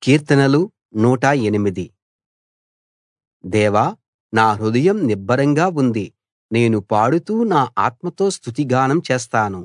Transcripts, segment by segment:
కీర్తనలు 108 దేవా నా హృదయం నిబ్బరంగా ఉంది నేను పాడుతూ నా ఆత్మతో స్తుతిగానం చేస్తాను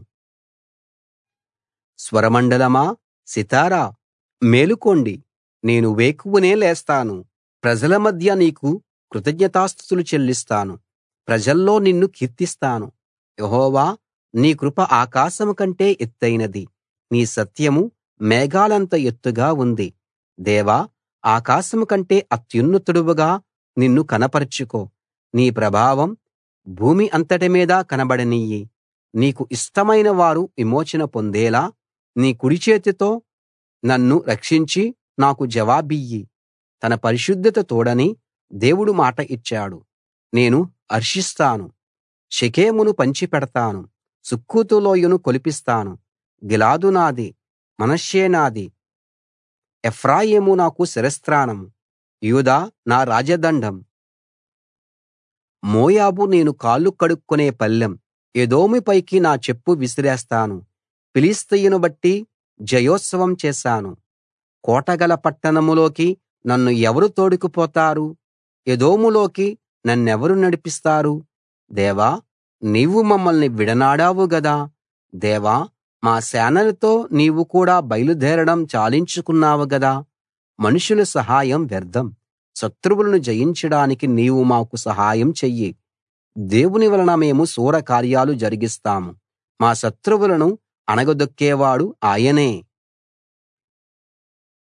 స్వరమండలమా సితారా మేలుకోండి నేను వేకువనే లేస్తాను ప్రజల మధ్య నీకు కృతజ్ఞతాస్తుతులు చెల్లిస్తాను ప్రజల్లో నిన్ను కీర్తిస్తాను యెహోవా నీ కృప ఆకాశం కంటే ఎత్తయినది నీ సత్యం మేఘాలంత ఎత్తుగా ఉంది దేవా ఆకాశం కంటే అత్యున్నతుడవుగా నిన్ను కనపరచుకో నీ ప్రభావం భూమి అంతటి మీద కనబడనియ్యి నీకు ఇష్టమైన వారు విమోచన పొందేలా నీ కుడిచేతితో నన్ను రక్షించి నాకు జవాబియ్యి తన పరిశుద్ధత తోడని దేవుడు మాట ఇచ్చాడు నేను హర్షిస్తాను షెకెమును పంచిపెడతాను సుక్కోతు లోయను కొలిపిస్తాను గిలాదు నాది మనష్షే నాది ఎఫ్రాయిము నాకు శిరస్త్రాణం యూదా నా రాజదండం మోయాబు నేను కాళ్ళు కడుక్కునే పళ్ళెం ఎదోము పైకి నా చెప్పు విసిరేస్తాను ఫిలిష్తీయుని బట్టి జయోత్సవం చేశాను కోటగల పట్టణంలోకి నన్ను ఎవరు తోడుకుపోతారు ఎదోములోకి నన్నెవరు నడిపిస్తారు దేవా నీవు మమ్మల్ని విడనాడావు గదా దేవా మా సేనలతో నీవు కూడా బయలుదేరడం చాలించుకున్నావు గదా మనుషుల సహాయం వ్యర్థం శత్రువులను జయించడానికి నీవు మాకు సహాయం చెయ్యి దేవుని వలన మేము శూర కార్యాలు జరిగిస్తాము మా శత్రువులను అణగదొక్కేవాడు ఆయనే